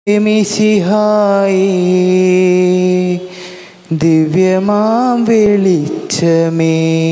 മിശിഹായി ദിവ്യമാം വെളിച്ചമേ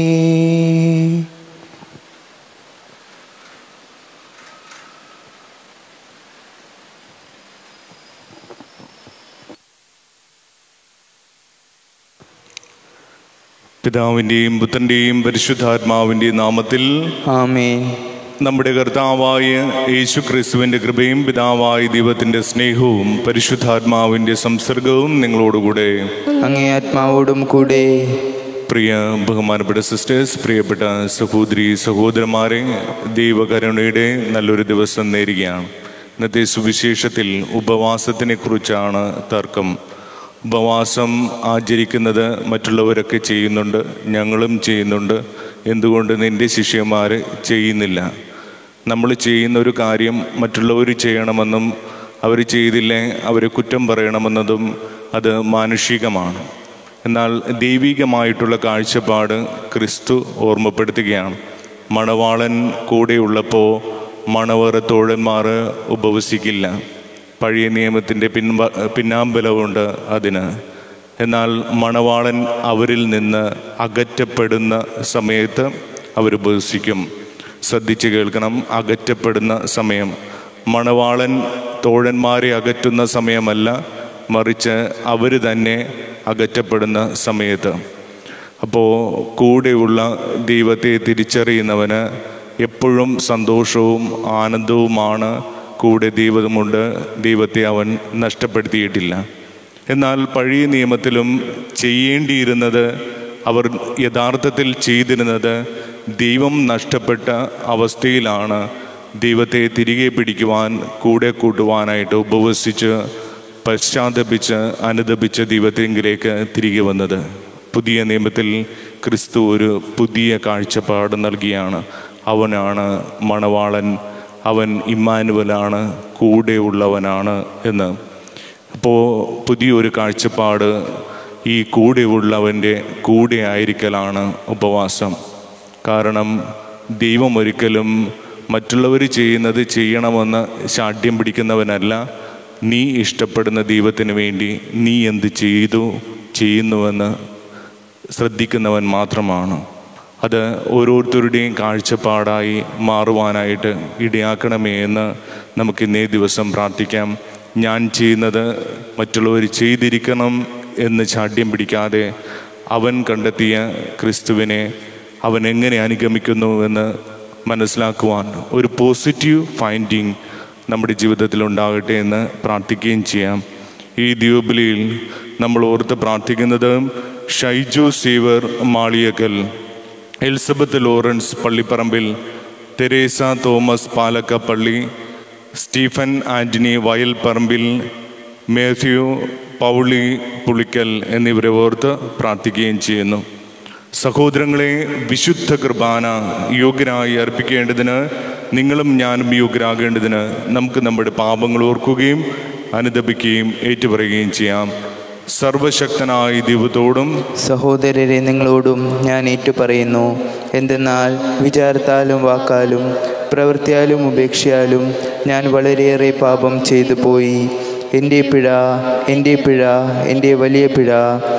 പിതാവിൻ്റെയും പുത്രൻ്റെയും പരിശുദ്ധാത്മാവിൻ്റെയും നാമത്തിൽ ആമേൻ നമ്മുടെ കർത്താവായ യേശു ക്രിസ്തുവിൻ്റെ കൃപയും പിതാവായ ദൈവത്തിൻ്റെ സ്നേഹവും പരിശുദ്ധാത്മാവിൻ്റെ സംസർഗവും നിങ്ങളോടുകൂടെ അങ്ങേ ആത്മാവോടും കൂടെ പ്രിയ ബഹുമാനപ്പെട്ട സിസ്റ്റേഴ്സ് പ്രിയപ്പെട്ട സഹോദരി സഹോദരന്മാരെ ദൈവകരുണയുടെ നല്ലൊരു ദിവസം നേരുകയാണ് ഇന്നത്തെ സുവിശേഷത്തിൽ ഉപവാസത്തിനെ കുറിച്ചാണ് തർക്കം ഉപവാസം ആചരിക്കുന്നത് മറ്റുള്ളവരൊക്കെ ചെയ്യുന്നുണ്ട് ഞങ്ങളും ചെയ്യുന്നുണ്ട് എന്തുകൊണ്ട് നിന്റെ ശിഷ്യന്മാർ ചെയ്യുന്നില്ല നമ്മൾ ചെയ്യുന്ന ഒരു കാര്യം മറ്റുള്ളവർ ചെയ്യണമെന്നും അവർ ചെയ്തില്ലേ അവരെ കുറ്റം പറയണമെന്നതും അത് മാനുഷികമാണ് എന്നാൽ ദൈവികമായിട്ടുള്ള കാഴ്ചപ്പാട് ക്രിസ്തു ഓർമ്മപ്പെടുത്തുകയാണ് മണവാളൻ കൂടെയുള്ളപ്പോൾ മണവറ തോഴന്മാർ ഉപവസിക്കില്ല പഴയ നിയമത്തിൻ്റെ പിൻവ പിന്നാമ്പലമുണ്ട് അതിന് എന്നാൽ മണവാളൻ അവരിൽ നിന്ന് അകറ്റപ്പെടുന്ന സമയത്ത് അവർ ഉപവസിക്കും ശ്രദ്ധിച്ച് കേൾക്കണം അകറ്റപ്പെടുന്ന സമയം മണവാളൻ തോഴന്മാരെ അകറ്റുന്ന സമയമല്ല മറിച്ച് അവർ തന്നെ അകറ്റപ്പെടുന്ന സമയത്ത് അപ്പോൾ കൂടെയുള്ള ദൈവത്തെ തിരിച്ചറിയുന്നവന് എപ്പോഴും സന്തോഷവും ആനന്ദവുമാണ് കൂടെ ദൈവമുണ്ട് ദൈവത്തെ അവൻ നഷ്ടപ്പെടുത്തിയിട്ടില്ല എന്നാൽ പഴയ നിയമത്തിലും ചെയ്യേണ്ടിയിരുന്നത് അവർ യഥാർത്ഥത്തിൽ ചെയ്തിരുന്നത് ദൈവം നഷ്ടപ്പെട്ട അവസ്ഥയിലാണ് ദൈവത്തെ തിരികെ പിടിക്കുവാൻ കൂടെ കൂട്ടുവാനായിട്ട് ഉപവസിച്ച് പശ്ചാത്തപിച്ച് അനുദപിച്ച് ദൈവത്തെങ്കിലേക്ക് തിരികെ വന്നത് പുതിയ നിയമത്തിൽ ക്രിസ്തു ഒരു പുതിയ കാഴ്ചപ്പാട് നൽകിയാണ് അവനാണ് മണവാളൻ അവൻ ഇമ്മാനുവലാണ് കൂടെയുള്ളവനാണ് എന്ന് അപ്പോൾ പുതിയൊരു കാഴ്ചപ്പാട് ഈ കൂടെയുള്ളവൻ്റെ കൂടെ ആയിരിക്കലാണ് ഉപവാസം കാരണം ദൈവം ഒരിക്കലും മറ്റുള്ളവർ ചെയ്യുന്നത് ചെയ്യണമെന്ന് ശാഠ്യം പിടിക്കുന്നവനല്ല നീ ഇഷ്ടപ്പെടുന്ന ദൈവത്തിന് വേണ്ടി നീ എന്ത് ചെയ്തു ചെയ്യുന്നുവെന്ന് ശ്രദ്ധിക്കുന്നവൻ മാത്രമാണ് അത് ഓരോരുത്തരുടെയും കാഴ്ചപ്പാടായി മാറുവാനായിട്ട് ഇടയാക്കണമേ എന്ന് നമുക്ക് ഇന്നേ ദിവസം പ്രാർത്ഥിക്കാം ഞാൻ ചെയ്യുന്നത് മറ്റുള്ളവർ ചെയ്തിരിക്കണം എന്ന് ചാഢ്യം പിടിക്കാതെ അവൻ കണ്ടെത്തിയ ക്രിസ്തുവിനെ അവൻ എങ്ങനെ അനുഗമിക്കുന്നു എന്ന് മനസ്സിലാക്കുവാൻ ഒരു പോസിറ്റീവ് ഫൈൻഡിങ് നമ്മുടെ ജീവിതത്തിൽ ഉണ്ടാകട്ടെ എന്ന് പ്രാർത്ഥിക്കുകയും ചെയ്യാം ഈ ദ്വീപിലിയിൽ നമ്മൾ ഓർത്ത് പ്രാർത്ഥിക്കുന്നത് Shaiju Seever Maliyakkal Elizabeth Lawrence Pallipparambil Teresa Thomas Palakkappally Stephen Antony Vayalparambil Mathew Pauly Pulikkal എന്നിവരെ ഓർത്ത് പ്രാർത്ഥിക്കുകയും ചെയ്യുന്നു സഹോദരങ്ങളെ വിശുദ്ധ കുർബാന യോഗ്യരായി അർപ്പിക്കേണ്ടതിന് നിങ്ങളും ഞാനും യോഗ്യരാകേണ്ടതിന് നമുക്ക് നമ്മുടെ പാപങ്ങൾ ഓർക്കുകയും അനുദപിക്കുകയും ഏറ്റുപറയുകയും ചെയ്യാം സർവശക്തനായ ദൈവത്തോടും സഹോദരരെ നിങ്ങളോടും ഞാൻ ഏറ്റുപറയുന്നു എന്തെന്നാൽ വിചാരത്താലും വാക്കാലും പ്രവൃത്തിയാലും ഉപേക്ഷയാലും ഞാൻ വളരെയേറെ പാപം ചെയ്തു പോയി എൻ്റെ പിഴ എൻ്റെ പിഴ എൻ്റെ വലിയ പിഴ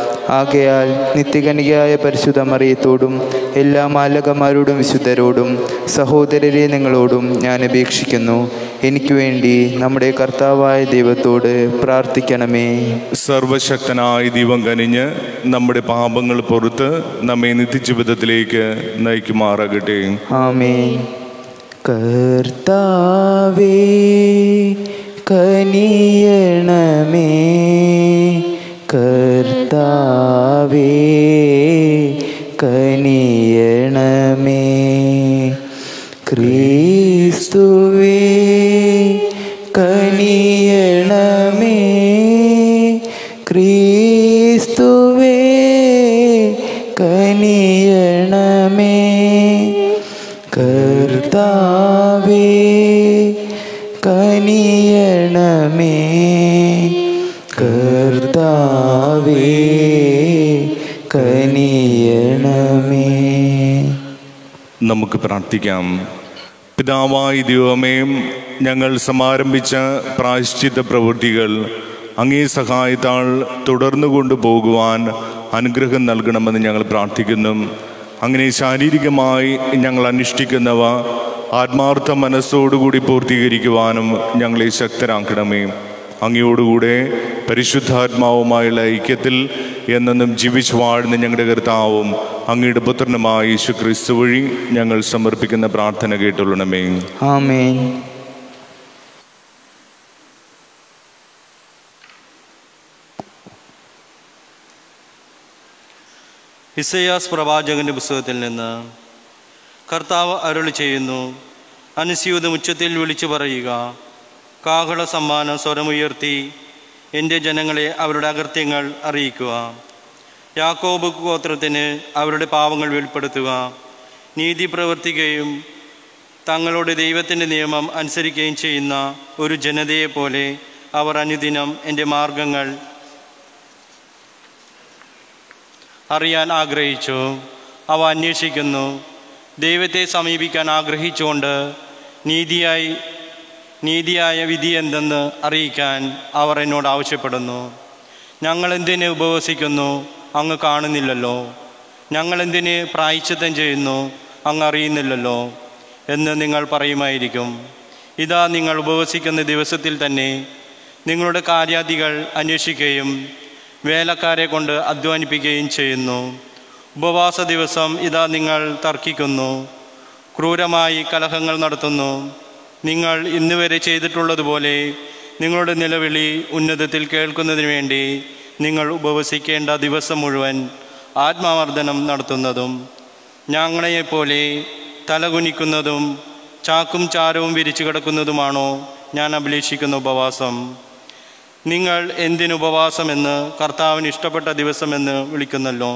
ആകയാൽ നിത്യകനികയായ പരിശുദ്ധ മറിയത്തോടും എല്ലാ മാലകന്മാരോടും വിശുദ്ധരോടും സഹോദരരെ നിങ്ങളോടും ഞാൻ അപേക്ഷിക്കുന്നു എനിക്ക് വേണ്ടി നമ്മുടെ കർത്താവായ ദൈവത്തോട് പ്രാർത്ഥിക്കണമേ സർവശക്തനായ ദൈവം കനിഞ്ഞ് നമ്മുടെ പാപങ്ങൾ പുറത്ത് നമ്മെ നിത്യജീവിതത്തിലേക്ക് നയിക്കുമാറാകട്ടെ ആമേൻ കർത്താവേ കനിയണമേ കർത്താവേ കനിയണമേ ക്രിസ്തുവേ കനിയണമേ ക്രിസ്തുവേ കനിയണമേ കർത്താവേ കനിയണമേ കർത്താവേ കനിയണമേ നമുക്ക് പ്രാർത്ഥിക്കാം പിതാവായ ദൈവമേ ഞങ്ങൾ സമാരംഭിച്ച പ്രായശ്ചിത്ത പ്രവൃത്തികൾ അങ്ങേ സഹായത്താൽ തുടർന്നു കൊണ്ടുപോകുവാൻ അനുഗ്രഹം നൽകണമെന്ന് ഞങ്ങൾ പ്രാർത്ഥിക്കുന്നു അങ്ങനെ ശാരീരികമായി ഞങ്ങൾ അനുഷ്ഠിക്കുന്നവ ആത്മാർത്ഥ മനസ്സോടുകൂടി പൂർത്തീകരിക്കുവാനും ഞങ്ങളെ ശക്തരാക്കണമേ അങ്ങയോടുകൂടെ പരിശുദ്ധാത്മാവുമായുള്ള ഐക്യത്തിൽ എന്നെന്നും ജീവിച്ചു വാഴുന്ന ഞങ്ങളുടെ കർത്താവും അങ്ങയുടെ പുത്രനുമായ യേശു ക്രിസ്തു വഴി ഞങ്ങൾ സമർപ്പിക്കുന്ന പ്രാർത്ഥന കേട്ടുള്ളണമേ ആമേൻ ഇസയാസ് പ്രവാചകന്റെ പുസ്തകത്തിൽ നിന്ന് കർത്താവ് അരുളി ചെയ്യുന്നു അനുസ്യൂതം ഉച്ചത്തിൽ വിളിച്ചു പറയുക കാഹള സമ്മാനം സ്വരമുയർത്തി എൻ്റെ ജനങ്ങളെ അവരുടെ അകൃത്യങ്ങൾ അറിയിക്കുക യാക്കോബ് ഗോത്രത്തിന് അവരുടെ പാവങ്ങൾ വെളിപ്പെടുത്തുക നീതി പ്രവർത്തിക്കുകയും തങ്ങളുടെ ദൈവത്തിൻ്റെ നിയമം അനുസരിക്കുകയും ചെയ്യുന്ന ഒരു ജനതയെപ്പോലെ അവർ അനുദിനം എൻ്റെ മാർഗങ്ങൾ അറിയാൻ ആഗ്രഹിച്ചു അവ അന്വേഷിക്കുന്നു ദൈവത്തെ സമീപിക്കാൻ ആഗ്രഹിച്ചുകൊണ്ട് നീതിയായി നീതിയായ വിധി എന്തെന്ന് അറിയിക്കാൻ അവർ എന്നോട് ആവശ്യപ്പെടുന്നു ഞങ്ങൾ എന്തിന് ഉപവസിക്കുന്നു അങ്ങ് കാണുന്നില്ലല്ലോ ഞങ്ങൾ എന്തിന് പ്രായച്ചിത്തം ചെയ്യുന്നു അങ്ങ് അറിയുന്നില്ലല്ലോ എന്ന് നിങ്ങൾ പറയുമായിരിക്കും ഇതാ നിങ്ങൾ ഉപവസിക്കുന്ന ദിവസത്തിൽ തന്നെ നിങ്ങളുടെ കാര്യാദികൾ അന്വേഷിക്കുകയും വേലക്കാരെ കൊണ്ട് അധ്വാനിപ്പിക്കുകയും ചെയ്യുന്നു ഉപവാസ ദിവസം ഇതാ നിങ്ങൾ തർക്കിക്കുന്നു ക്രൂരമായി കലഹങ്ങൾ നടത്തുന്നു നിങ്ങൾ ഇന്നുവരെ ചെയ്തിട്ടുള്ളതുപോലെ നിങ്ങളുടെ നിലവിളി ഉന്നതത്തിൽ കേൾക്കുന്നതിന് വേണ്ടി നിങ്ങൾ ഉപവസിക്കേണ്ട ദിവസം മുഴുവൻ ആത്മാവർദ്ധനം നടത്തുന്നതും ഞങ്ങളെപ്പോലെ തലകുനിക്കുന്നതും ചാക്കും ചാരവും വിരിച്ചു കിടക്കുന്നതുമാണോ ഞാൻ അഭിലേഷിക്കുന്ന ഉപവാസം നിങ്ങൾ എന്തിന് ഉപവാസമെന്ന് കർത്താവിന് ഇഷ്ടപ്പെട്ട ദിവസമെന്ന് വിളിക്കുന്നല്ലോ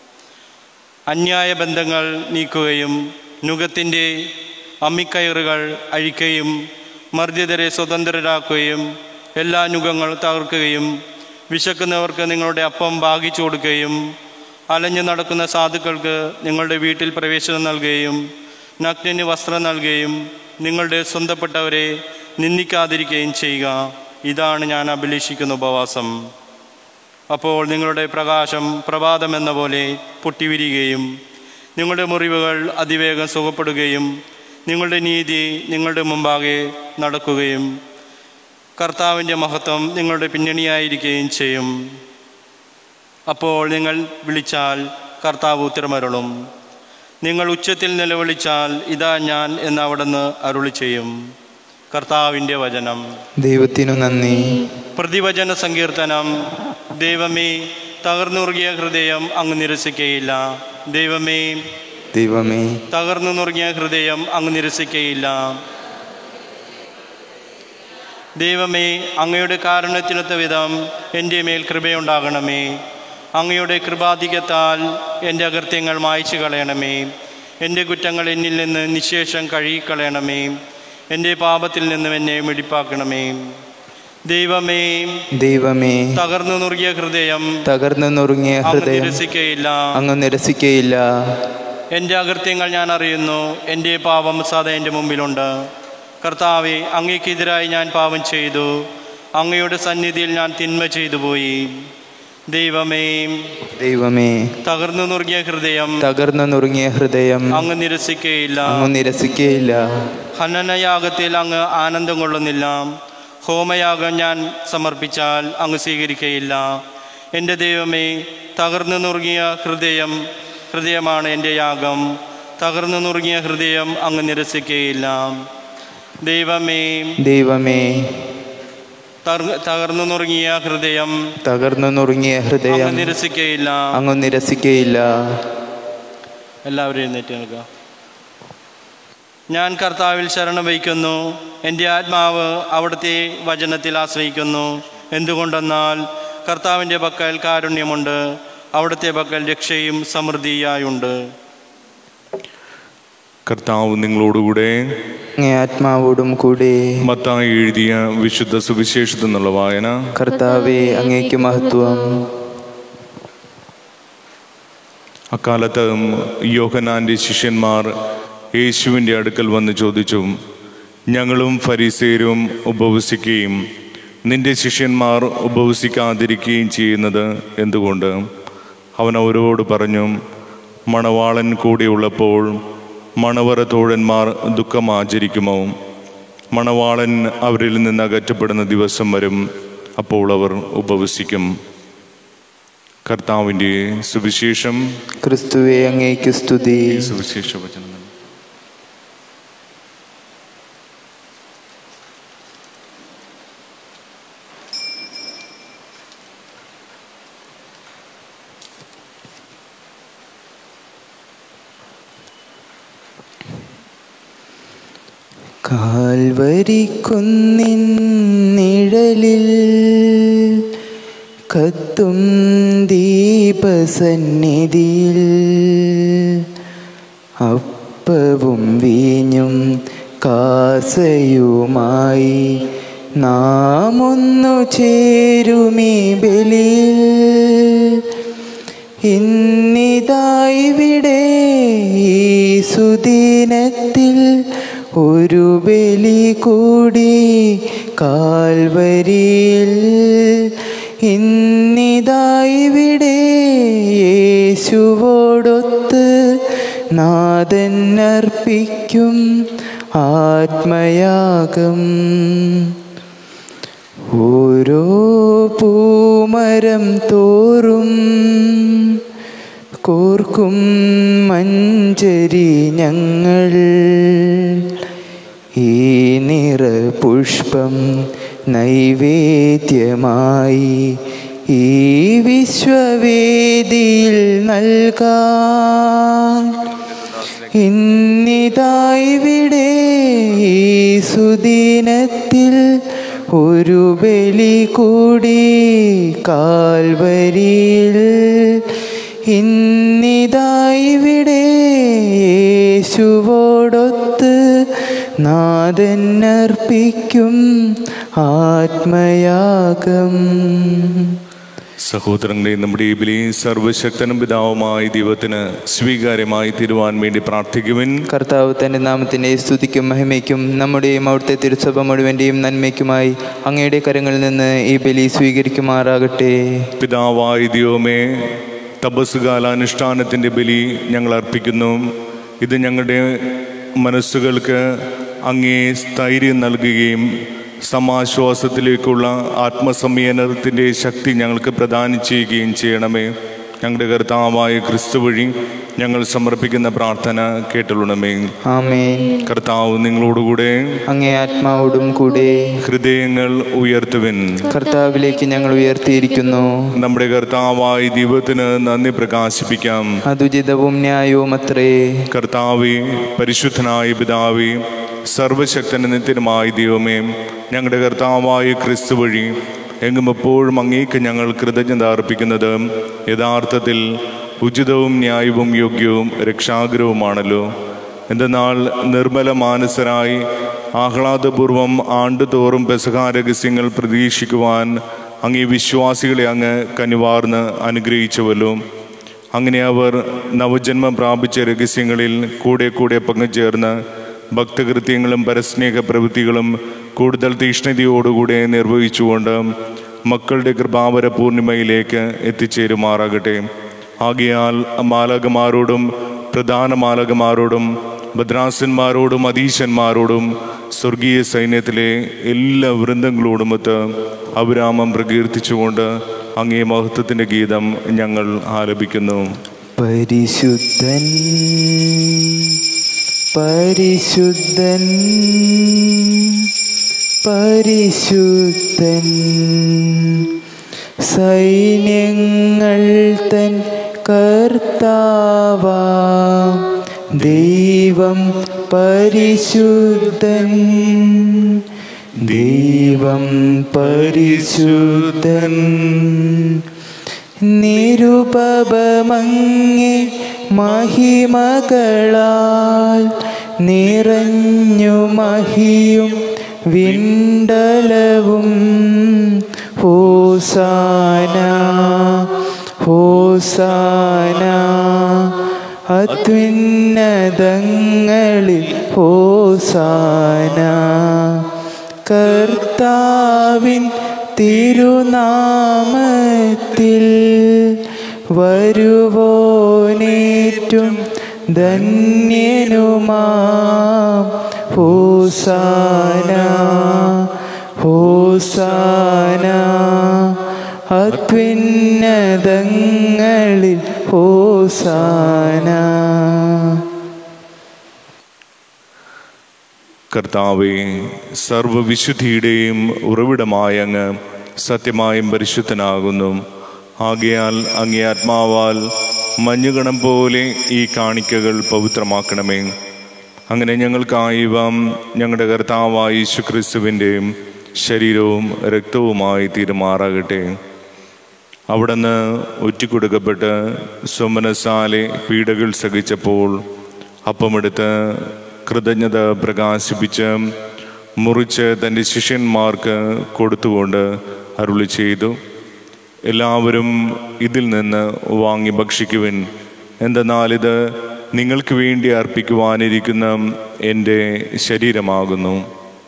അന്യായ ബന്ധങ്ങൾ നീക്കുകയും നുഖത്തിൻ്റെ അമ്മിക്കയറുകൾ അഴിക്കുകയും മർദ്ദിതരെ സ്വതന്ത്രരാക്കുകയും എല്ലാ നുഖങ്ങൾ തകർക്കുകയും വിശക്കുന്നവർക്ക് നിങ്ങളുടെ അപ്പം ഭാഗിച്ചു കൊടുക്കുകയും അലഞ്ഞു നടക്കുന്ന സാധുക്കൾക്ക് നിങ്ങളുടെ വീട്ടിൽ പ്രവേശനം നൽകുകയും നഗ്നന് വസ്ത്രം നൽകുകയും നിങ്ങളുടെ സ്വന്തപ്പെട്ടവരെ നിന്ദിക്കാതിരിക്കുകയും ചെയ്യുക ഇതാണ് ഞാൻ അഭിലേഷിക്കുന്ന ഉപവാസം അപ്പോൾ നിങ്ങളുടെ പ്രകാശം പ്രഭാതമെന്ന പോലെ പൊട്ടിവിരിയുകയും നിങ്ങളുടെ മുറിവുകൾ അതിവേഗം സുഖപ്പെടുകയും നിങ്ങളുടെ നീതി നിങ്ങളുടെ മുമ്പാകെ നടക്കുകയും കർത്താവിൻ്റെ മഹത്വം നിങ്ങളുടെ പിന്നണിയായിരിക്കുകയും ചെയ്യും അപ്പോൾ നിങ്ങൾ വിളിച്ചാൽ കർത്താവ് ഉത്തരമരുളും നിങ്ങൾ ഉച്ചത്തിൽ നിലവിളിച്ചാൽ ഇതാ ഞാൻ എന്ന് അവിടുന്ന് അരുളി ചെയ്യും കർത്താവിൻ്റെ വചനം ദൈവത്തിനു നന്ദി പ്രതിവചന സങ്കീർത്തനം ദൈവമേ തകർന്നുറുകിയ ഹൃദയം അങ്ങ് നിരസിക്കയില്ല ദൈവമേ ദൈവമേ തകർന്നു നുറുങ്ങിയ ഹൃദയം അങ്ങ് നിരസിക്കയില്ല ദൈവമേ അങ്ങയുടെ കാരണത്തിനൊത്ത വിധം എൻ്റെ മേൽ കൃപയുണ്ടാകണമേ അങ്ങയുടെ കൃപാധികത്താൽ എൻ്റെ അകൃത്യങ്ങൾ മായ്ച്ചു കളയണമേ എൻ്റെ കുറ്റങ്ങൾ എന്നിൽ നിന്ന് നിശേഷം കഴുകിക്കളയണമേ എൻ്റെ പാപത്തിൽ നിന്നും എന്നെ വെടിപ്പാക്കണമേ ദൈവമേ ദൈവമേ തകർന്നു നുറുകിയ ഹൃദയം തകർന്നു നുറുങ്ങിയ അങ്ങ് ഹൃദയം നിരസിക്കയില്ല അങ്ങ് നിരസിക്കയില്ല എൻ്റെ അകൃത്യങ്ങൾ ഞാൻ അറിയുന്നു എൻ്റെ പാപം സദാ എൻ്റെ മുമ്പിലുണ്ട് കർത്താവെ അങ്ങേക്കെതിരായി ഞാൻ പാപം ചെയ്തു അങ്ങയുടെ സന്നിധിയിൽ ഞാൻ തിന്മ ചെയ്തു പോയി ദൈവമേ ദൈവമേ തകർന്നു നുറുങ്ങിയ ഹൃദയം തകർന്നു നുറുങ്ങിയ ഹൃദയം അങ്ങ് നിരസിക്കുകയില്ല അങ്ങ് നിരസിക്കയില്ല ഹനനയാഗത്തിൽ അങ്ങ് ആനന്ദം കൊള്ളുന്നില്ല ഹോമയാഗം ഞാൻ സമർപ്പിച്ചാൽ അങ്ങ് സ്വീകരിക്കുകയില്ല എൻ്റെ ദൈവമേ തകർന്നു നുറുങ്ങിയ ഹൃദയം ഹൃദയമാണ് എൻ്റെ യാഗം തകർന്നു നുറുങ്ങിയ ഹൃദയം അങ്ങ് നിരസിക്കുകയില്ല ദൈവമേ ദൈവമേ തർ- തകർന്നു നുറുങ്ങിയ ഹൃദയം തകർന്നു നുറുങ്ങിയ അങ്ങ് ഹൃദയം നിരസിക്കുകയില്ല അങ്ങ് നിരസിക്കയില്ല എല്ലാവരും എഴുന്നേറ്റ് നിൽക്കുക ഞാൻ കർത്താവിൽ ശരണം വയ്ക്കുന്നു എൻ്റെ ആത്മാവ് അവിടുത്തെ വചനത്തിൽ ആശ്രയിക്കുന്നു എന്തുകൊണ്ടെന്നാൽ കർത്താവിൻ്റെ പക്കൽ കാരുണ്യമുണ്ട് അവിടുത്തെ പക്കൽ രക്ഷയും സമൃദ്ധിയായുണ്ട് കർത്താവ് നിങ്ങളോടുകൂടെ അങ്ങേ ആത്മാവോടും കൂടെ മത്തായി എഴുതിയ വിശുദ്ധ സുവിശേഷത്തിൽ നിന്നുള്ള വായന കർത്താവെ അങ്ങേക്ക് മഹത്വം അക്കാലത്ത് യോഹനാന്റെ ശിഷ്യന്മാർ യേശുവിൻ്റെ അടുക്കൽ വന്ന് ചോദിച്ചു ഞങ്ങളും ഫരീസേരും ഉപവസിക്കുകയും നിന്റെ ശിഷ്യന്മാർ ഉപവസിക്കാതിരിക്കുകയും ചെയ്യുന്നത് എന്തുകൊണ്ട് അവൻ അവരോട് പറഞ്ഞു മണവാളൻ കൂടെയുള്ളപ്പോൾ മണവറ തോഴന്മാർ ദുഃഖം ആചരിക്കുമോ മണവാളൻ അവരിൽ നിന്ന് അകറ്റപ്പെടുന്ന ദിവസം വരും അപ്പോൾ അവർ ഉപവസിക്കും കർത്താവിൻ്റെ സുവിശേഷം ക്രിസ്തുവെ അങ്ങേക്ക് സ്തുതി ഈ സുവിശേഷ വചനം കാൽവരിക്കുന്നിൻ നിഴലിൽ കത്തും ദീപസന്നിധിയിൽ അപ്പവും വീഞ്ഞും കാസയുമായി നാം ഒന്നു ചേരുമീ ബലിയിൽ ഇന്നിതായിവിടെ ഈ സുദിനത്തിൽ ഒരു ബലി കൂടി കാൽവരിയിൽ ഇന്നിതായിവിടെ യേശുവോടൊത്ത് നാഥൻ അർപ്പിക്കും ആത്മയാഗം ഓരോ പൂമരം തോറും കോർക്കും മഞ്ചരി ഞങ്ങൾ ഈ നിറ പുഷ്പം നൈവേദ്യമായി ഈ വിശ്വവേദിയിൽ നൽകാൻ ഇന്നിതായിവിടെ ഈ സുദിനത്തിൽ ഒരു ബലി കൂടി കാൽവരിയിൽ ഇന്നിതായിവിടെ യേശുവോടൊത്ത് നാഥൻ അർപ്പിക്കും ആത്മയാഗം സഹോദരങ്ങളെ നമ്മുടെ ഈ ബലി സർവശക്തനും പിതാവുമായ ദൈവത്തിന് സ്വീകാര്യമായി തീരുവാൻ വേണ്ടി പ്രാർത്ഥിക്കുവിൻ കർത്താവ് തൻ്റെ നാമത്തിൻ്റെ സ്തുതിക്കും മഹിമയ്ക്കും നമ്മുടെയും അവിടുത്തെ തിരുസഭ മുഴുവൻ്റെയും നന്മയ്ക്കുമായി അങ്ങയുടെ കരങ്ങളിൽ നിന്ന് ഈ ബലി സ്വീകരിക്കുമാറാകട്ടെ പിതാവായ ദൈവമേ തപസ് കാലാനുഷ്ഠാനത്തിൻ്റെ ബലി ഞങ്ങൾ അർപ്പിക്കുന്നു ഇത് ഞങ്ങളുടെ മനസ്സുകൾക്ക് അങ്ങേ സ്ഥൈര്യം നൽകുകയും സമാശ്വാസത്തിലേക്കുള്ള ആത്മസംയനത്തിൻ്റെ ശക്തി ഞങ്ങൾക്ക് പ്രദാനം ചെയ്യുകയും ചെയ്യണമേ ഞങ്ങളുടെ കർത്താവായ ക്രിസ്തു വഴി ഞങ്ങൾ സമർപ്പിക്കുന്ന പ്രാർത്ഥന കേട്ടുള്ളണമേ ആമേൻ കർത്താവ് നിങ്ങളോടുകൂടെ അങ്ങേ ആത്മാവോടും കൂടെ ഹൃദയങ്ങൾ ഉയർത്തുവിൻ കർത്താവിലേക്ക് ഞങ്ങൾ ഉയർത്തിയിരിക്കുന്നു നമ്മുടെ കർത്താവായ ദൈവത്തിന് നന്ദി പ്രകാശിപ്പിക്കാം അതുചിതവും ന്യായവും അത്രേ കർത്താവെ പരിശുദ്ധനായ പിതാവേ സർവശക്തന് നിത്യനുമായ ദൈവമേ ഞങ്ങളുടെ കർത്താവായ ക്രിസ്തു വഴി എങ്ങും എപ്പോഴും അങ്ങേക്ക് ഞങ്ങൾ കൃതജ്ഞത അർപ്പിക്കുന്നത് യഥാർത്ഥത്തിൽ ഉചിതവും ന്യായവും യോഗ്യവും രക്ഷാകരവുമാണല്ലോ എന്തെന്നാൽ നിർമ്മല മാനസരായി ആഹ്ലാദപൂർവം ആണ്ടുതോറും പെസഹാ രഹസ്യങ്ങൾ പ്രതീക്ഷിക്കുവാൻ അങ്ങേ വിശ്വാസികളെ അങ്ങ് കനിവാർന്ന് അനുഗ്രഹിച്ചുവല്ലോ അങ്ങനെ അവർ നവജന്മം പ്രാപിച്ച രഹസ്യങ്ങളിൽ കൂടെ കൂടെ പങ്കുചേർന്ന് ഭക്തകൃത്യങ്ങളും പരസ്നേഹ പ്രവൃത്തികളും കൂടുതൽ തീഷ്ണതയോടുകൂടെ നിർവഹിച്ചുകൊണ്ട് മക്കളുടെ കൃപാവര പൂർണിമയിലേക്ക് എത്തിച്ചേരുമാറാകട്ടെ ആകയാൽ മാലകമാരോടും പ്രധാന മാലകമാരോടും ഭദ്രാസന്മാരോടും അതീശന്മാരോടും സ്വർഗീയ സൈന്യത്തിലെ എല്ലാ വൃന്ദങ്ങളോടുമൊത്ത് അവിരാമം പ്രകീർത്തിച്ചുകൊണ്ട് അങ്ങേ മഹത്വത്തിൻ്റെ ഗീതം ഞങ്ങൾ ആലപിക്കുന്നു പരിശുദ്ധൻ പരിശുദ്ധൻ പരിശുദ്ധൻ സൈന്യങ്ങൾ തൻ കർത്താവാ ദൈവം പരിശുദ്ധൻ ദൈവം പരിശുദ്ധൻ നിരുപമങ്ങെ മഹിമകളാൽ നിറഞ്ഞു മഹിയും വിണ്ടലവും ഹോസാന ഹോസാന അത്യുന്നതങ്ങളിൽ ഹോസാന കർത്താവിൻ തിരുനാമത്തിൽ വരുവോനേറ്റും ധന്യനുമാം ഹോസാന ഹോസാന അത്യുന്നതങ്ങളിൽ ഹോസാന കർത്താവെ സർവവിശുദ്ധിയുടെയും ഉറവിടമായ അങ്ങ് സത്യമായും പരിശുദ്ധനാകുന്നു ആകയാൽ അങ്ങേ ആത്മാവാൽ മഞ്ഞുകണം പോലെ ഈ കാണിക്കകൾ പവിത്രമാക്കണമേ അങ്ങനെ ഞങ്ങൾക്കായിവം ഞങ്ങളുടെ കർത്താവായ യേശു ക്രിസ്തുവിൻ്റെയും ശരീരവും രക്തവുമായി തീരുമാറാകട്ടെ അവിടുന്ന് ഒറ്റിക്കൊടുക്കപ്പെട്ട് സുമനസാലെ പീഡകൾ സഹിച്ചപ്പോൾ അപ്പമെടുത്ത് കൃതജ്ഞത പ്രകാശിപ്പിച്ച് മുറിച്ച് തൻ്റെ ശിഷ്യന്മാർക്ക് കൊടുത്തുകൊണ്ട് അരുളി ചെയ്തു എല്ലാവരും ഇതിൽ നിന്ന് വാങ്ങി ഭക്ഷിക്കുവിൻ എന്തെന്നാൽ ഇത് നിങ്ങൾക്ക് വേണ്ടി അർപ്പിക്കുവാനിരിക്കുന്ന എൻ്റെ ശരീരമാകുന്നു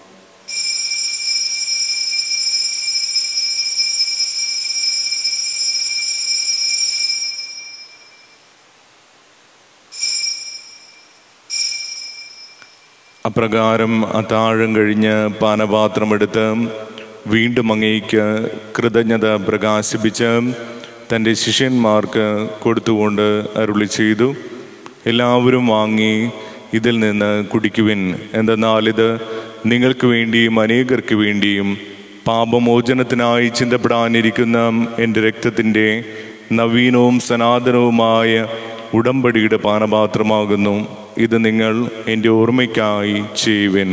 അപ്രകാരം അത്താഴം കഴിഞ്ഞ് പാനപാത്രമെടുത്ത് വീണ്ടും അങ്ങേക്ക് കൃതജ്ഞത പ്രകാശിപ്പിച്ച് തൻ്റെ ശിഷ്യന്മാർക്ക് കൊടുത്തുകൊണ്ട് അരുളി ചെയ്തു എല്ലാവരും വാങ്ങി ഇതിൽ നിന്ന് കുടിക്കുവിൻ എന്തെന്നാൽ ഇത് നിങ്ങൾക്ക് വേണ്ടിയും അനേകർക്ക് വേണ്ടിയും പാപമോചനത്തിനായി ചിന്തപ്പെടാനിരിക്കുന്ന എൻ്റെ രക്തത്തിൻ്റെ നവീനവും സനാതനവുമായ ഉടമ്പടിയുടെ പാനപാത്രമാകുന്നു ഇത് നിങ്ങൾ എൻ്റെ ഓർമ്മയ്ക്കായി ചെയ്യുവിൻ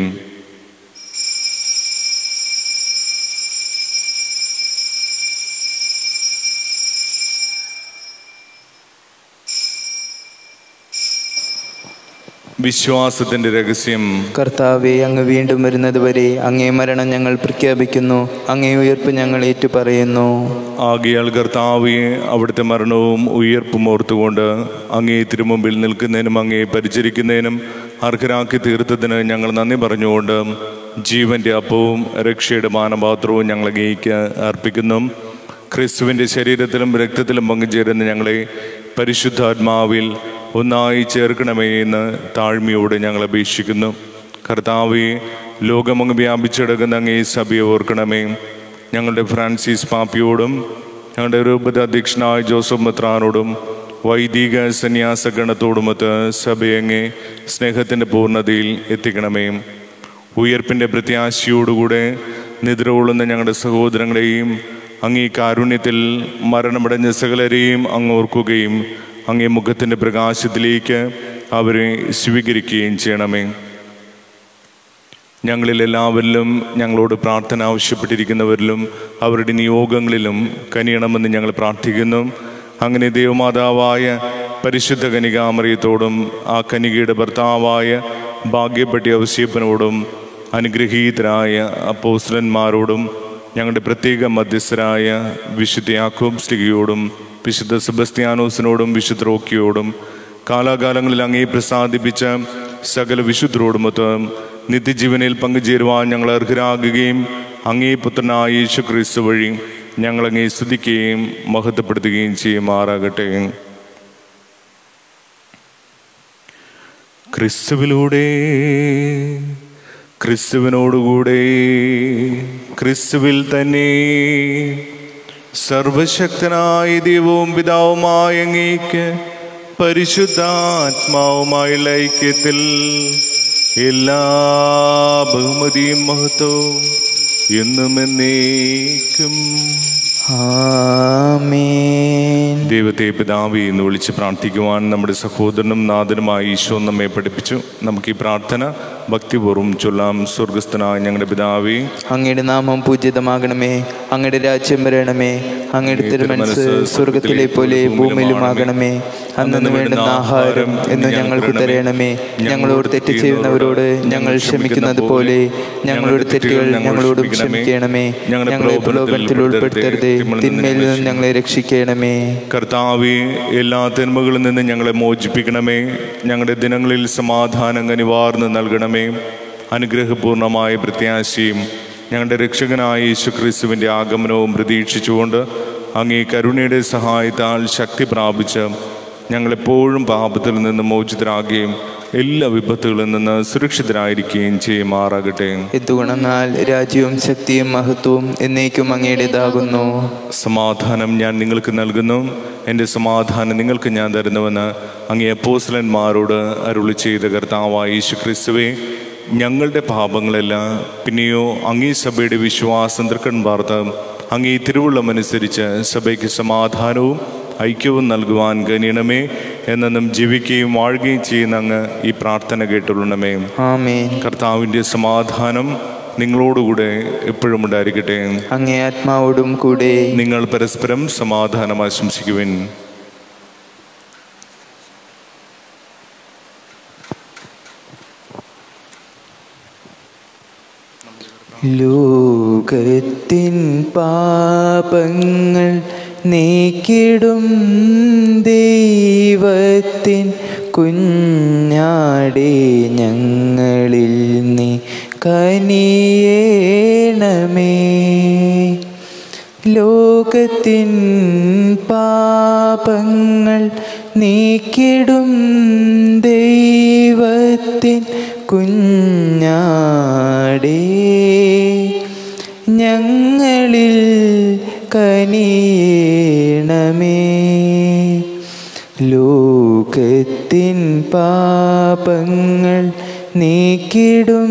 വിശ്വാസത്തിന്റെ രഹസ്യം കർത്താവെ അങ്ങ് വീണ്ടും വരുന്നത് വരെ അങ്ങേ മരണം ഞങ്ങൾ പ്രഖ്യാപിക്കുന്നു അങ്ങേ ഉയർപ്പ് ഞങ്ങൾ ഏറ്റുപറയുന്നു ആകിയാൽ കർത്താവെ അവിടുത്തെ മരണവും ഉയർപ്പും ഓർത്തുകൊണ്ട് അങ്ങേ തിരുമുമ്പിൽ നിൽക്കുന്നതിനും അങ്ങേ പരിചരിക്കുന്നതിനും അർഹരാക്കി തീർത്തതിന് ഞങ്ങൾ നന്ദി പറഞ്ഞുകൊണ്ട് ജീവന്റെ അപ്പവും രക്ഷയുടെ മാനപാത്രവും ഞങ്ങൾ അങ്ങേക്ക് അർപ്പിക്കുന്നു ക്രിസ്തുവിൻ്റെ ശരീരത്തിലും രക്തത്തിലും പങ്കുചേരുന്ന ഞങ്ങളെ പരിശുദ്ധാത്മാവിൽ ഒന്നായി ചേർക്കണമേ എന്ന് താഴ്മയോടെ ഞങ്ങൾ അപേക്ഷിക്കുന്നു കർത്താവെ ലോകമങ്ങ് വ്യാപിച്ചെടുക്കുന്ന അങ്ങേ സഭയെ ഓർക്കണമേ ഞങ്ങളുടെ ഫ്രാൻസിസ് പാപ്പിയോടും ഞങ്ങളുടെ രൂപത അധ്യക്ഷനായ ജോസഫ് മെത്രാനോടും വൈദിക സന്യാസ ഗണത്തോടുമൊത്ത് സഭയങ്ങെ സ്നേഹത്തിൻ്റെ പൂർണ്ണതയിൽ എത്തിക്കണമേ ഉയർപ്പിൻ്റെ പ്രത്യാശയോടുകൂടെ നിദ്രകൊള്ളുന്ന ഞങ്ങളുടെ സഹോദരങ്ങളെയും അങ്ങേ കാരുണ്യത്തിൽ മരണമടഞ്ഞ സകലരെയും അങ്ങ് ഓർക്കുകയും അങ്ങേ മുഖത്തിൻ്റെ പ്രകാശത്തിലേക്ക് അവരെ സ്വീകരിക്കുകയും ചെയ്യണമേ ഞങ്ങളിൽ എല്ലാവരിലും ഞങ്ങളോട് പ്രാർത്ഥന ആവശ്യപ്പെട്ടിരിക്കുന്നവരിലും അവരുടെ നിയോഗങ്ങളിലും കനിയണമെന്ന് ഞങ്ങൾ പ്രാർത്ഥിക്കുന്നു അങ്ങനെ ദൈവമാതാവായ പരിശുദ്ധ കനികാമറിയത്തോടും ആ കനികയുടെ ഭർത്താവായ ഭാഗ്യപ്പെട്ടി ഔസ്യപ്പനോടും അനുഗ്രഹീതരായ അപ്പോസ്ലന്മാരോടും ഞങ്ങളുടെ പ്രത്യേക മധ്യസ്ഥരായ വിശുദ്ധ യാക്കോബ് സ്ലിഗിയോടും വിശുദ്ധ സെബസ്ത്യാനോസിനോടും വിശുദ്ധ റോക്കിയോടും കാലാകാലങ്ങളിൽ അങ്ങേ പ്രസാദിപ്പിച്ച സകല വിശുദ്ധരോടുമൊത്ത് നിത്യജീവനിൽ പങ്കുചേരുവാൻ ഞങ്ങൾ അർഹരാകുകയും അങ്ങേ പുത്രനായ യേശു ക്രിസ്തു വഴി ഞങ്ങൾ അങ്ങേ സ്തുതിക്കുകയും മഹത്വപ്പെടുത്തുകയും ചെയ്യുമാറാകട്ടെ ക്രിസ്തുവിലൂടെ ക്രിസ്തുവിനോടുകൂടെ ക്രിസ്തുവിൽ തന്നെ സർവശക്തനായ ദൈവവും പിതാവുമായ അങ്ങേക്ക് പരിശുദ്ധാത്മാവുമായുള്ള ഐക്യത്തിൽ എല്ലാ ബഹുമതിയും മഹത്വവും എന്നും എന്നേക്കും ആമേൻ ദൈവത്തെ പിതാവി എന്ന് വിളിച്ച് പ്രാർത്ഥിക്കുവാൻ നമ്മുടെ സഹോദരനും നാഥനുമായി ഈശോ നമ്മെ പഠിപ്പിച്ചു നമുക്ക് ഈ പ്രാർത്ഥന ഭക്തിപൂർവ്വം ചൊല്ലാം സ്വർഗസ്ഥനായ ഞങ്ങളുടെ പിതാവി അങ്ങയുടെ നാമം പൂജിതമാകണമേ അങ്ങയുടെ രാജ്യം വരണമേ അങ്ങയുടെ തിരുമനസ് സ്വർഗത്തിലെ പോലെ ഭൂമിയിലുമാകണമേ അന്നു വേണ്ടുന്ന ആഹാരം എന്ന് ഞങ്ങൾക്ക് തരണമേ ഞങ്ങളോട് തെറ്റ് ചെയ്യുന്നവരോട് ഞങ്ങൾ ക്ഷമിക്കുന്നത് പോലെ ഞങ്ങളുടെ തെറ്റുകൾ ഞങ്ങളോടും ക്ഷമിക്കണമേ ഞങ്ങളെ പ്രലോഭനത്തിൽ ഉൾപ്പെടുത്തരുതേ തിന്മയിൽ നിന്നും ഞങ്ങളെ രക്ഷിക്കണമേ കർത്താവ് കർത്താവെ എല്ലാ തിന്മകളിൽ നിന്ന് ഞങ്ങളെ മോചിപ്പിക്കണമേ ഞങ്ങളുടെ ദിനങ്ങളിൽ സമാധാനം കനിവാർന്ന് നൽകണമേ അനുഗ്രഹപൂർണമായ പ്രത്യാശയും ഞങ്ങളുടെ രക്ഷകനായ യേശു ക്രിസ്തുവിൻ്റെ ആഗമനവും പ്രതീക്ഷിച്ചുകൊണ്ട് അങ്ങേ കരുണയുടെ സഹായത്താൽ ശക്തി പ്രാപിച്ച് ഞങ്ങളെപ്പോഴും പാപത്തിൽ നിന്ന് മോചിതരാകുകയും എല്ലാ വിപത്തുകളിൽ നിന്ന് സുരക്ഷിതരായിരിക്കുകയും ചെയ്യുമാറാകട്ടെ എന്തുകൊണ്ടെന്നാൽ രാജ്യവും ശക്തിയും മഹത്വവും എന്നേക്കും അങ്ങയുടേതാകുന്നു സമാധാനം ഞാൻ നിങ്ങൾക്ക് നൽകുന്നു എൻ്റെ സമാധാനം നിങ്ങൾക്ക് ഞാൻ തരുന്നുവെന്ന് അങ്ങേ അപ്പോസ്ലന്മാരോട് അരുളി ചെയ്ത കർത്താവായ യേശു ക്രിസ്തുവേ ഞങ്ങളുടെ പാപങ്ങളല്ല പിന്നെയോ അങ്ങേ സഭയുടെ വിശ്വാസം തൃക്കൺ പാർത്ത് അങ്ങേ തിരുവുള്ളമനുസരിച്ച് സഭയ്ക്ക് സമാധാനവും ഐക്യവും നൽകുവാൻ കനിയണമേ എന്നെന്നും ജീവിക്കുകയും വാഴുകയും ചെയ്യുന്ന അങ്ങ് ഈ പ്രാർത്ഥന കേട്ടുള്ളണമേ ആമേൻ കർത്താവിൻ്റെ സമാധാനം നിങ്ങളോടുകൂടെ എപ്പോഴും ഉണ്ടായിരിക്കട്ടെ അങ്ങേ ആത്മാവോടും കൂടെ നിങ്ങൾ പരസ്പരം സമാധാനം ആശംസിക്കുവിൻ ലോകത്തിൻ പാപങ്ങൾ നീക്കിടും ദൈവത്തിൻ കുഞ്ഞാടേ ഞങ്ങളിൽ നീ കനിയേണമേ ലോകത്തിൻ പാപങ്ങൾ നീക്കിടും ദൈവത്തിൻ കുഞ്ഞാടേ ഞങ്ങളിൽ കനിയേണമേ ലോകത്തിൻ പാപങ്ങൾ നീക്കിടും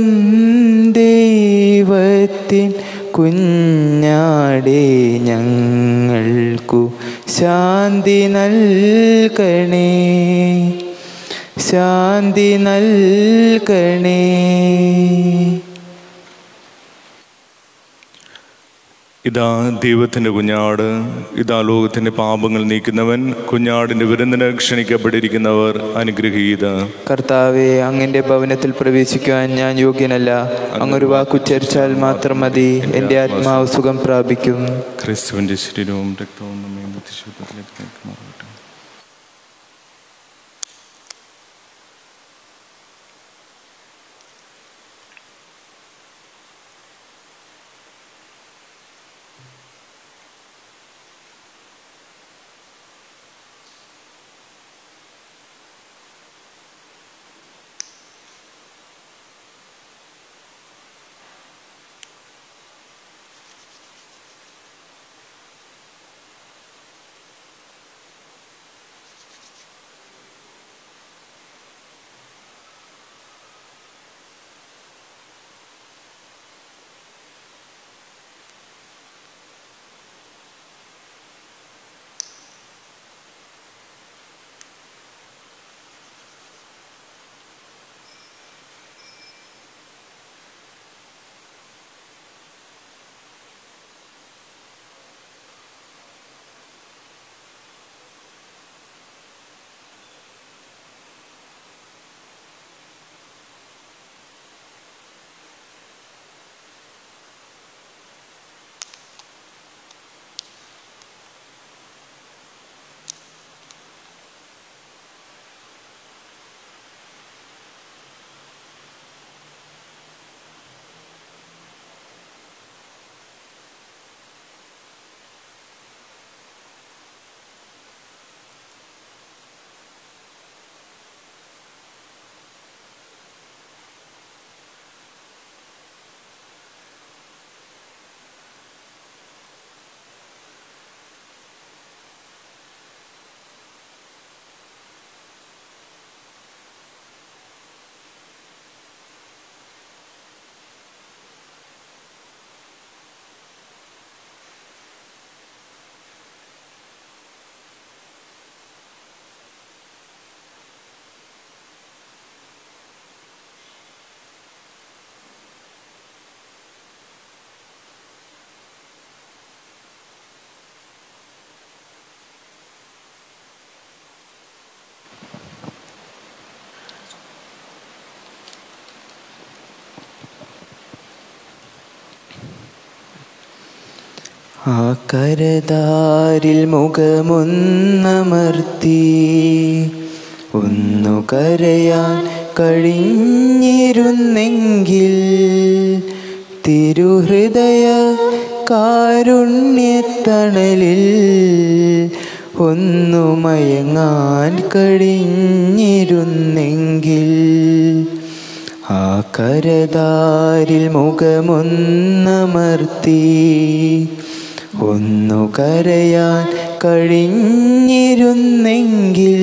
ദൈവത്തിൻ കുഞ്ഞാടേ ഞങ്ങൾക്കു ശാന്തി നൽകണേ ശാന്തി നൽകണേ ഇതാ ദൈവത്തിൻ്റെ കുഞ്ഞാട് ഇതാ ലോകത്തിൻ്റെ പാപങ്ങൾ നീക്കുന്നവൻ കുഞ്ഞാടിൻ്റെ വിരുന്നിന് ക്ഷണിക്കപ്പെട്ടിരിക്കുന്നവർ അനുഗ്രഹീത കർത്താവെ അങ്ങന്റെ ഭവനത്തിൽ പ്രവേശിക്കുവാൻ ഞാൻ യോഗ്യനല്ല അങ്ങൊരു വാക്കുച്ചരിച്ചാൽ മാത്രം മതി എൻ്റെ ആത്മാവ് സുഖം പ്രാപിക്കും ക്രിസ്തുവിൻ്റെ ശരീരവും രക്തവും നമ്മെ നിത്യശുദ്ധത്തിലേക്ക് നയിക്കുമാറാകട്ടെ. ആ കരതാരിൽ മുഖമൊന്നമർത്തി ഒന്നു കരയാൻ കഴിഞ്ഞിരുന്നെങ്കിൽ തിരുഹൃദയ കാരുണ്യത്തണലിൽ ഒന്നു മയങ്ങാൻ കഴിഞ്ഞിരുന്നെങ്കിൽ ആ കരതാരിൽ മുഖമൊന്നമർത്തി ഒന്നു കരയാൻ കഴിഞ്ഞിരുന്നെങ്കിൽ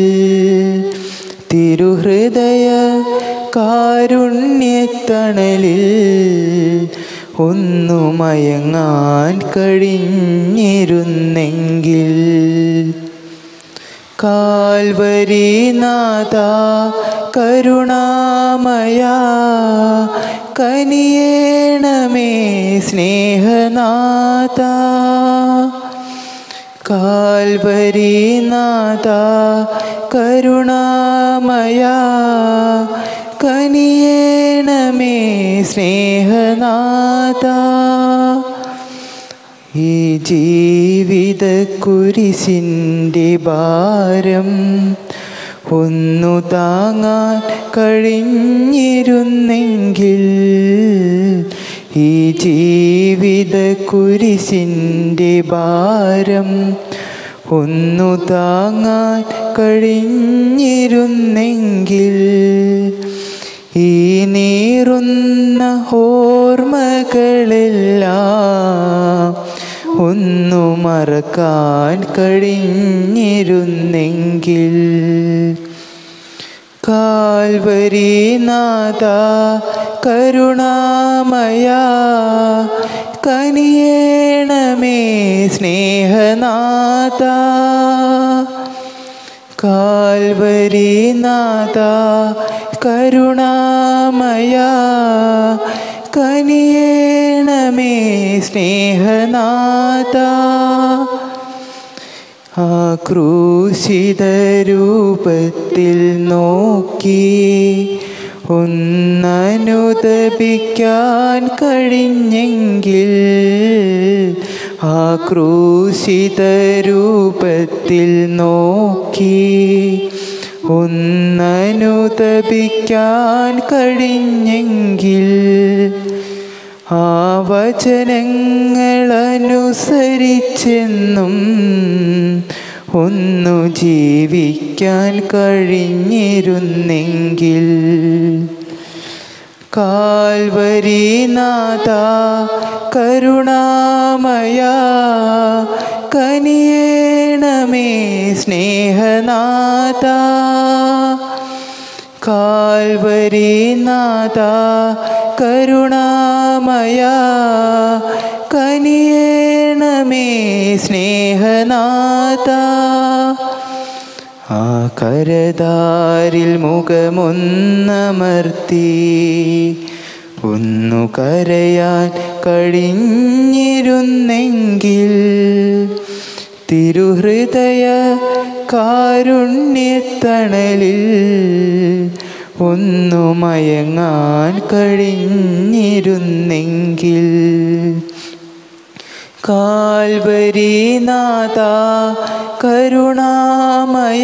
തിരുഹൃദയ കാരുണ്യത്തണലിൽ ഒന്നു മയങ്ങാൻ കഴിഞ്ഞിരുന്നെങ്കിൽ കാൽവരി നാഥ കരുണാമയ കനിയേണമേ സ്നേഹനാഥ കാൽവരി നാഥ കരുണാമയ കനിയേണമേ സ്നേഹനാഥ ഈ ജീവിത കുരിശിൻ്റെ ഭാരം ഒന്നു താങ്ങാൻ കഴിഞ്ഞിരുന്നെങ്കിൽ ഈ ജീവിത കുരിശിൻ്റെ ഭാരം ഒന്നു താങ്ങാൻ കഴിഞ്ഞിരുന്നെങ്കിൽ ഈ നീറുന്ന ഓർമ്മകളെല്ലാം ഒന്നു മറക്കാൻ കഴിഞ്ഞിരുന്നെങ്കിൽ കാൽവരി നാഥ കരുണാമയ കനിയേണമേ സ്നേഹനാഥ കാൽവരി നാഥ കരുണാമയ കനിയേണമേ സ്നേഹനാഥ ആ ക്രൂശിത രൂപത്തിൽ നോക്കി ഒന്നനുദപിക്കാൻ കഴിഞ്ഞെങ്കിൽ ആ ക്രൂശിത രൂപത്തിൽ നോക്കി ഒന്നനുദപിക്കാൻ കഴിഞ്ഞെങ്കിൽ ആ വചനങ്ങളനുസരിച്ചെന്നും ഒന്നു ജീവിക്കാൻ കഴിഞ്ഞിരുന്നെങ്കിൽ കാൽവരി നാഥ കരുണാമയ കനിയേണമേ സ്നേഹനാഥ കാൽവരി നാഥ കരുണാമയ കനിയേണമേ സ്നേഹനാഥ ആ കരതാരിൽ മുഖമൊന്നമർത്തി ഒന്നു കരയാൻ കഴിഞ്ഞിരുന്നെങ്കിൽ തിരുഹൃദയ കാരുണ്യത്തണലിൽ ഒന്നു മയങ്ങാൻ കഴിഞ്ഞിരുന്നെങ്കിൽ കാൽവരി നാഥ കരുണാമയ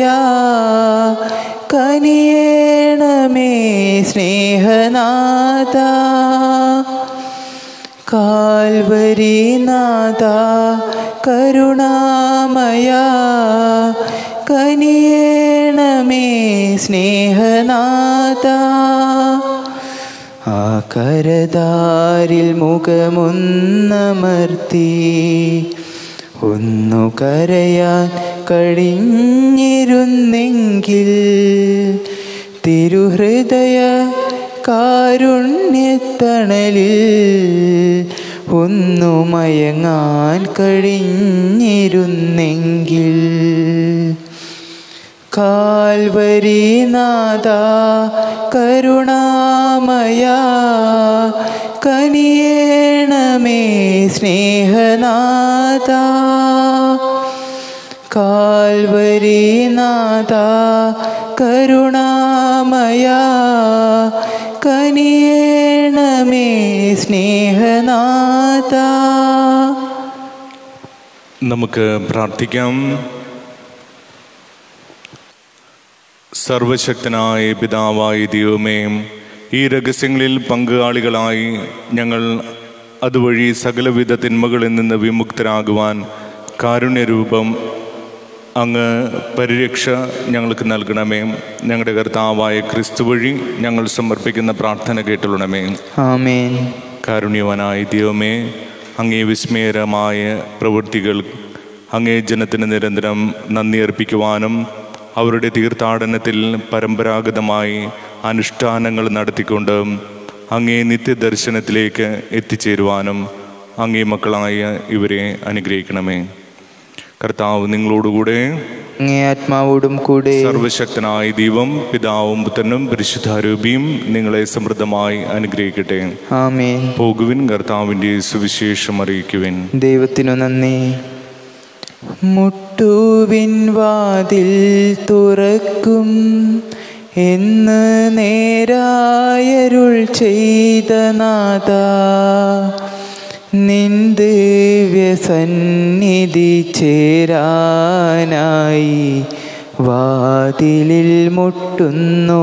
കനിയേണമേ സ്നേഹനാഥ കാൽവരി നാഥ കരുണാമയ കനിയേണമേ സ്നേഹനാഥ ആ കരതാരിൽ മുഖമൊന്നമർത്തി ഒന്നു കരയാൻ കഴിഞ്ഞിരുന്നെങ്കിൽ തിരുഹൃദയ കാരുണ്യത്തണലിൽ ഒന്നു മയങ്ങാൻ കഴിഞ്ഞിരുന്നെങ്കിൽ കാൽവരി നാഥ കരുണാമയ കനിയേണമേ സ്നേഹനാഥ കാൽവരി നാഥ കരുണാമയ കനിയേണമേ സ്നേഹനാഥ നമുക്ക് പ്രാർത്ഥിക്കാം സർവശക്തനായ പിതാവായ ദൈവമേ ഈ രഹസ്യങ്ങളിൽ പങ്കാളികളായി ഞങ്ങൾ അതുവഴി സകലവിധ തിന്മകളിൽ നിന്ന് വിമുക്തരാകുവാൻ കാരുണ്യരൂപം അങ്ങ് പരിരക്ഷ ഞങ്ങൾക്ക് നൽകണമേ ഞങ്ങളുടെ കർത്താവായ ക്രിസ്തു വഴി ഞങ്ങൾ സമർപ്പിക്കുന്ന പ്രാർത്ഥന കേട്ടുള്ളണമേ ആമേൻ കാരുണ്യവനായ ദൈവമേ അങ്ങേ വിസ്മയകരമായ പ്രവൃത്തികൾ അങ്ങേ ജനത്തിന് നിരന്തരം നന്ദി അർപ്പിക്കുവാനും അവരുടെ തീർത്ഥാടനത്തിൽ പരമ്പരാഗതമായി അനുഷ്ഠാനങ്ങൾ നടത്തിക്കൊണ്ട് അങ്ങേ നിത്യദർശനത്തിലേക്ക് എത്തിച്ചേരുവാനും അങ്ങേ മക്കളായ ഇവരെ അനുഗ്രഹിക്കണമേ കർത്താവ് നിങ്ങളോടുകൂടെ അങ്ങേ ആത്മാവോടും കൂടെ സർവശക്തനായ ദൈവം പിതാവും പുത്രനും പരിശുദ്ധാരൂപിയും നിങ്ങളെ സമൃദ്ധമായി അനുഗ്രഹിക്കട്ടെ ആമേൻ പോകുവിൻ കർത്താവിൻ്റെ സുവിശേഷം അറിയിക്കുവിൻ ദൈവത്തിനു നന്ദി മുട്ടുവിൻ വാതിൽ തുറക്കും എന്ന് നേരായരുൾ ചെയ്ത നാഥ നിന്ദിവ്യസന്നിധി ചേരാനായി വാതിലിൽ മുട്ടുന്നു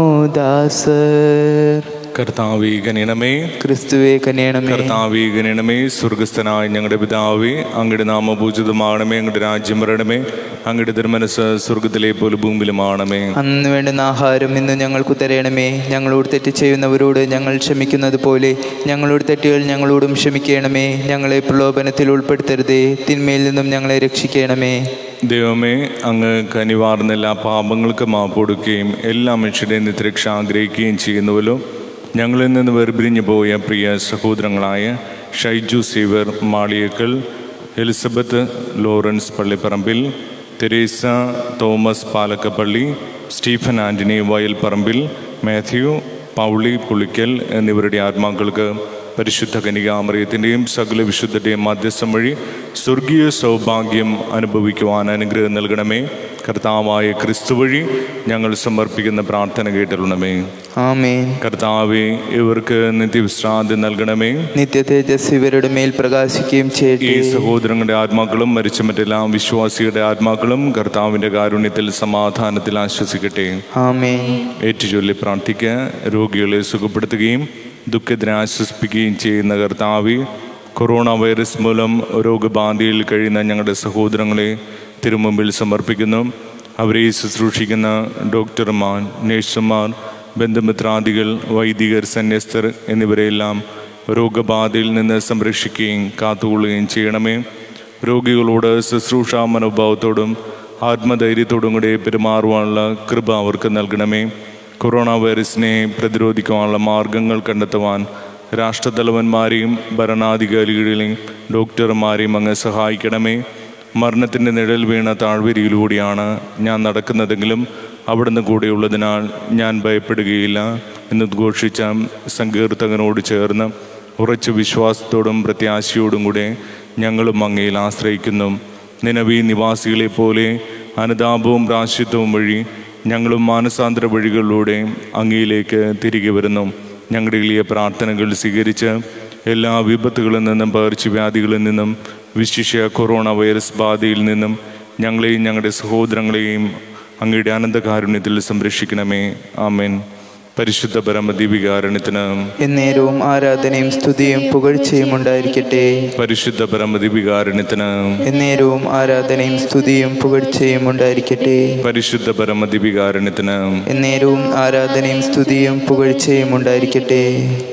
ദാസർ കർത്താവേ ഗണനമേ ക്രിസ്തുവെ കനിയണമേ കർത്താവേ ഗണനമേ സ്വർഗസ്ഥനായ ഞങ്ങളുടെ പിതാവേ അങ്ങയുടെ നാമപൂജിതമാണമേ അങ്ങയുടെ രാജ്യം വരണമേ അങ്ങയുടെ തിരുമനസ് സ്വർഗത്തിലെ പോലെ ഭൂമിയിലുമാണമേ അന്ന് വേണ്ടുന്ന ആഹാരം ഇന്ന് ഞങ്ങൾക്ക് തരയണമേ ഞങ്ങളോട് തെറ്റ് ചെയ്യുന്നവരോട് ഞങ്ങൾ ക്ഷമിക്കുന്നത് പോലെ ഞങ്ങളോട് തെറ്റുകൾ ഞങ്ങളോടും ക്ഷമിക്കണമേ ഞങ്ങളെ പ്രലോഭനത്തിൽ ഉൾപ്പെടുത്തരുതേ തിന്മയിൽ നിന്നും ഞങ്ങളെ രക്ഷിക്കണമേ ദൈവമേ അങ്ങ് കനിവാർന്ന എല്ലാ പാപങ്ങൾക്ക് മാപ്പ് കൊടുക്കുകയും എല്ലാ മനുഷ്യരുടെയും നിത്യരക്ഷ ആഗ്രഹിക്കുകയും ചെയ്യുന്നുവല്ലോ ഞങ്ങളിൽ നിന്ന് വേർപിരിഞ്ഞു പോയ പ്രിയ സഹോദരങ്ങളായ Shaiju Seever Maliyakkal Elizabeth Lawrence Pallipparambil Teresa Thomas Palakkappally Stephen Antony Vayalparambil Mathew Pauly Pulikkal എന്നിവരുടെ ആത്മാക്കൾക്ക് പരിശുദ്ധ കനികാമറിയത്തിൻ്റെയും സകല വിശുദ്ധരുടെയും മധ്യസ്ഥം വഴി സ്വർഗീയ സൗഭാഗ്യം അനുഭവിക്കുവാൻ അനുഗ്രഹം നൽകണമേ കർത്താവായ ക്രിസ്തു വഴി ഞങ്ങൾ സമർപ്പിക്കുന്ന പ്രാർത്ഥന കേട്ടിരണമേ ആമേൻ കർത്താവെ ഇവർക്ക് നിത്യവിശ്രാന്തി നൽകണമേ നിത്യ തേജസ് ഇവരുടെ മേൽ പ്രകാശിക്കുകയും ഈ ചെയ്യട്ടെ സഹോദരങ്ങളുടെ ആത്മാക്കളും മരിച്ച മറ്റെല്ലാ വിശ്വാസിയുടെ ആത്മാക്കളും കർത്താവിൻ്റെ കാരുണ്യത്തിൽ സമാധാനത്തിൽ ആശ്വസിക്കട്ടെ ആമേൻ ഏറ്റുചൊല്ലി പ്രാർത്ഥിക്കുക രോഗികളെ സുഖപ്പെടുത്തുകയും ദുഃഖത്തിനെ ആശ്വസിപ്പിക്കുകയും ചെയ്യുന്ന കർത്താവി കൊറോണ വൈറസ് മൂലം രോഗബാധയിൽ കഴിയുന്ന ഞങ്ങളുടെ സഹോദരങ്ങളെ തിരുമുമ്പിൽ സമർപ്പിക്കുന്നു അവരെ ശുശ്രൂഷിക്കുന്ന ഡോക്ടർമാർ നഴ്സുമാർ ബന്ധുമിത്രാദികൾ വൈദികർ സന്യസ്തർ എന്നിവരെല്ലാം രോഗബാധയിൽ നിന്ന് സംരക്ഷിക്കുകയും കാത്തുകൊള്ളുകയും ചെയ്യണമേ രോഗികളോട് ശുശ്രൂഷ മനോഭാവത്തോടും ആത്മധൈര്യത്തോടും കൂടെ പെരുമാറുവാനുള്ള കൃപ അവർക്ക് നൽകണമേ കൊറോണ വൈറസിനെ പ്രതിരോധിക്കുവാനുള്ള മാർഗങ്ങൾ കണ്ടെത്തുവാൻ രാഷ്ട്രതലവന്മാരെയും ഭരണാധികാരികളെയും ഡോക്ടർമാരെയും അങ്ങ് സഹായിക്കണമേ മരണത്തിൻ്റെ നിഴൽ വീണ താഴ്വരയിലൂടെയാണ് ഞാൻ നടക്കുന്നതെങ്കിലും അവിടുന്ന് കൂടെയുള്ളതിനാൽ ഞാൻ ഭയപ്പെടുകയില്ല എന്ന് ഘോഷിച്ച സങ്കീർത്തകനോട് ചേർന്ന് ഉറച്ച വിശ്വാസത്തോടും പ്രത്യാശയോടും കൂടെ ഞങ്ങളും അങ്ങയിൽ ആശ്രയിക്കുന്നു നിലവി നിവാസികളെ പോലെ അനുതാപവും പ്രാശ്യത്വവും വഴി ഞങ്ങളും മാനസാന്തര വഴികളിലൂടെ അങ്ങയിലേക്ക് തിരികെ വരുന്നു ഞങ്ങളുടെ എളിയ പ്രാർത്ഥനകൾ സ്വീകരിച്ച് എല്ലാ വിപത്തുകളിൽ നിന്നും പകർച്ചവ്യാധികളിൽ നിന്നും വിശിഷ്യ കൊറോണ വൈറസ് ബാധയിൽ നിന്നും ഞങ്ങളെയും ഞങ്ങളുടെ സഹോദരങ്ങളെയും അങ്ങയുടെ അനന്തകാരുണ്യത്തിൽ സംരക്ഷിക്കണമേ ആമേൻ പരിശുദ്ധ പരമദീപികാരുണ്യത്തിന് എന്നേരവും ആരാധനയും സ്തുതിയും പുകഴ്ചയും ഉണ്ടായിരിക്കട്ടെ പരിശുദ്ധ പരമദീപികാരുണ്യത്തിന് എന്നേരവും ആരാധനയും സ്തുതിയും പുകഴ്ചയും ഉണ്ടായിരിക്കട്ടെ പരിശുദ്ധ പരമദീപികാരുണ്യത്തിന് എന്നേരവും ആരാധനയും സ്തുതിയും പുകഴ്ചയും ഉണ്ടായിരിക്കട്ടെ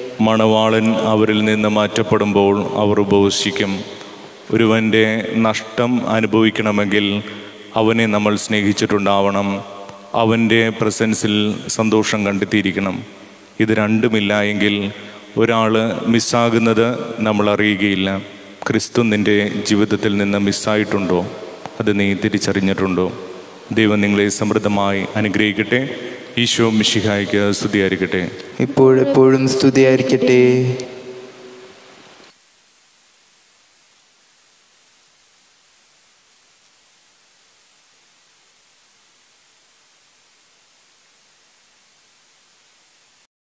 മണവാളൻ അവരിൽ നിന്ന് മാറ്റപ്പെടുമ്പോൾ അവർ ഉപവസിക്കും ഒരുവൻ്റെ നഷ്ടം അനുഭവിക്കണമെങ്കിൽ അവനെ നമ്മൾ സ്നേഹിച്ചിട്ടുണ്ടാവണം അവൻ്റെ പ്രസൻസിൽ സന്തോഷം കണ്ടെത്തിയിരിക്കണം ഇത് രണ്ടുമില്ല എങ്കിൽ ഒരാൾ മിസ്സാകുന്നത് നമ്മൾ അറിയുകയില്ല ക്രിസ്തു നിൻ്റെ ജീവിതത്തിൽ നിന്ന് മിസ്സായിട്ടുണ്ടോ അത് നീ തിരിച്ചറിഞ്ഞിട്ടുണ്ടോ ദൈവം നിങ്ങളെ സമൃദ്ധമായി അനുഗ്രഹിക്കട്ടെ ഈശോ മിശിഹായ്ക്ക് സ്തുതിയായിരിക്കട്ടെ ഇപ്പോഴെപ്പോഴും സ്തുതിയായിരിക്കട്ടെ